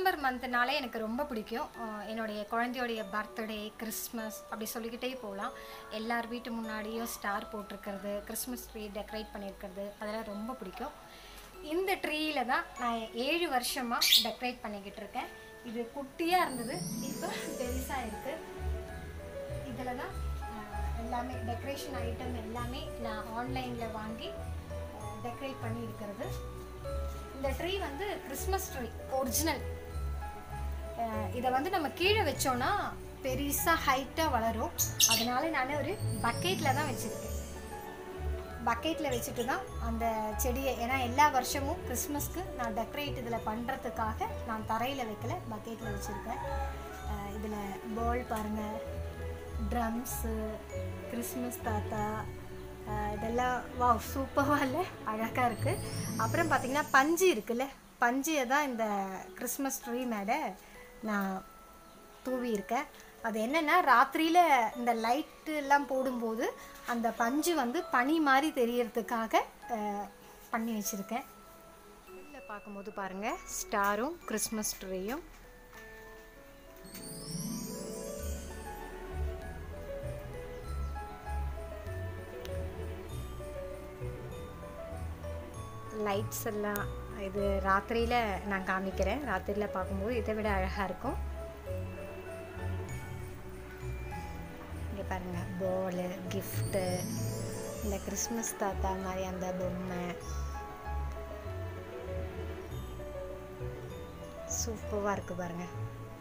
December மந்த்னாலே எனக்கு ரொம்ப பிடிக்கும் அஹ் என்னுடைய குழந்தையோடைய பர்த்டே கிறிஸ்மஸ் அப்படி சொல்லிக்கிட்டே போகலாம் எல்லார் வீட்டு முன்னாடியும் ஸ்டார் போட்டிருக்கிறது கிறிஸ்மஸ் ட்ரீ டெக்கரேட் பண்ணியிருக்கிறது அதெல்லாம் ரொம்ப பிடிக்கும் இந்த ட்ரீயில் தான் நான் ஏழு வருஷமாக டெக்கரேட் பண்ணிக்கிட்டு இருக்கேன் இது குட்டியாக இருந்தது இப்போ பெருசாக இருக்குது இதில் தான் அஹ், எல்லாமே டெக்கரேஷன் ஐட்டம் எல்லாமே நான் ஆன்லைனில் வாங்கி டெக்கரேட் பண்ணி இருக்கிறது இந்த ட்ரீ வந்து கிறிஸ்மஸ் ட்ரீ ஒரிஜினல் இதை வந்து நம்ம கீழே வச்சோன்னா பெருசாக ஹைட்டாக வளரும் அதனால நான் ஒரு பக்கெட்டில் தான் வச்சுருக்கேன் பக்கெட்டில் வச்சுட்டு தான் அந்த செடியை ஏன்னா எல்லா வருஷமும் கிறிஸ்மஸ்க்கு நான் டெக்கரேட் இதில் பண்ணுறதுக்காக நான் தரையில் வைக்கல பக்கெட்டில் வச்சுருக்கேன் இதில் பால் பாருங்கள் ட்ரம்ஸு கிறிஸ்மஸ் தாத்தா அஹ் இதெல்லாம் வா சூப்பராக இல்லை அழகாக இருக்குது அப்புறம் பார்த்திங்கன்னா பஞ்சு இருக்குல்ல பஞ்சியை தான் இந்த கிறிஸ்மஸ் ட்ரீ மேலே நான் தூவி இருக்கேன் அது என்னென்னா ராத்திரியில் இந்த லைட்டு எல்லாம் போடும்போது அந்த பஞ்சு வந்து பனி மாதிரி தெரியறதுக்காக அஹ், பண்ணி வச்சுருக்கேன் இதில் பார்க்கும்போது பாருங்கள் ஸ்டாரும் கிறிஸ்மஸ் ட்ரீயும் லைட்ஸ் எல்லாம் இது ராத்திரியில் நான் காமிக்கிறேன் ராத்திரியில் பார்க்கும்போது இதை விட அழகாக இருக்கும் இங்கே பாருங்கள் பாலு கிஃப்ட்டு இந்த கிறிஸ்மஸ் தாத்தா மாதிரி அந்த பொம்மை சூப்பராக இருக்குது பாருங்கள்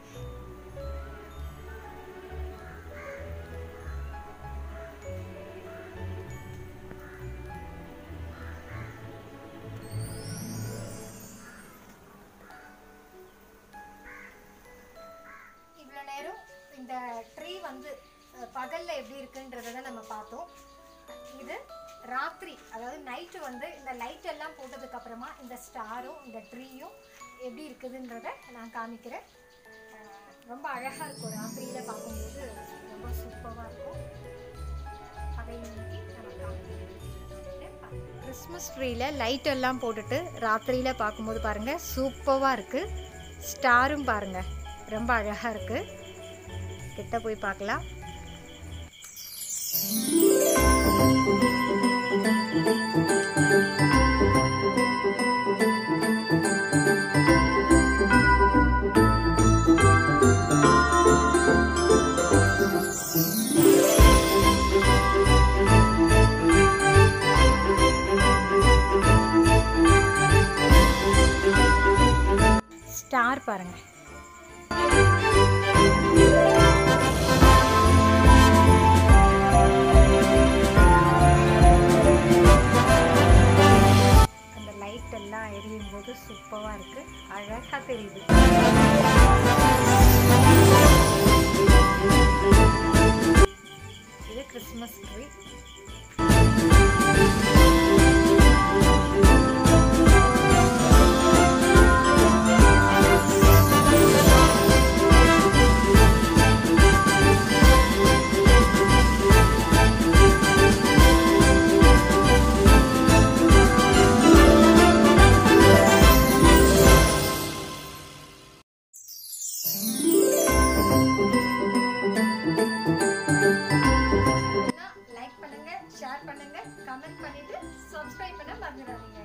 இவ்வளோ நேரம் இந்த ட்ரீ வந்து அஹ், பகல்ல எப்படி இருக்குன்றத தான் நம்ம பார்த்தோம் இது ராத்திரி அதாவது நைட்டு வந்து இந்த லைட் எல்லாம் போட்டதுக்கு அப்புறமா இந்த ஸ்டாரும் இந்த ட்ரீயும் எப்படி இருக்குதுன்றத நான் காமிக்கிறேன் அஹ், ரொம்ப அழகாக இருக்கும் ராத்திரியில் பார்க்கும்போது ரொம்ப சூப்பராக இருக்கும் அதை இன்னைக்கு நம்ம காமிக்கிறேன் கிறிஸ்மஸ் ட்ரீயில் லைட் எல்லாம் போட்டுட்டு ராத்திரியில் பார்க்கும்போது பாருங்கள் சூப்பராக இருக்குது ஸ்டாரும் பாருங்கள் ரொம்ப அழகாக இருக்குது கிட்ட போய் பார்க்கலாம் ஸ்டார் பாருங்கள் அந்த லைட் எல்லாம் எரியும் போது சூப்பராக இருக்கு அழகாக தெரியுது இது கிறிஸ்மஸ் ட்ரீ லைக் பண்ணுங்க ஷேர் பண்ணுங்க கமெண்ட் பண்ணிட்டு சப்ஸ்கிரைப் பண்ண மறந்துடாதீங்க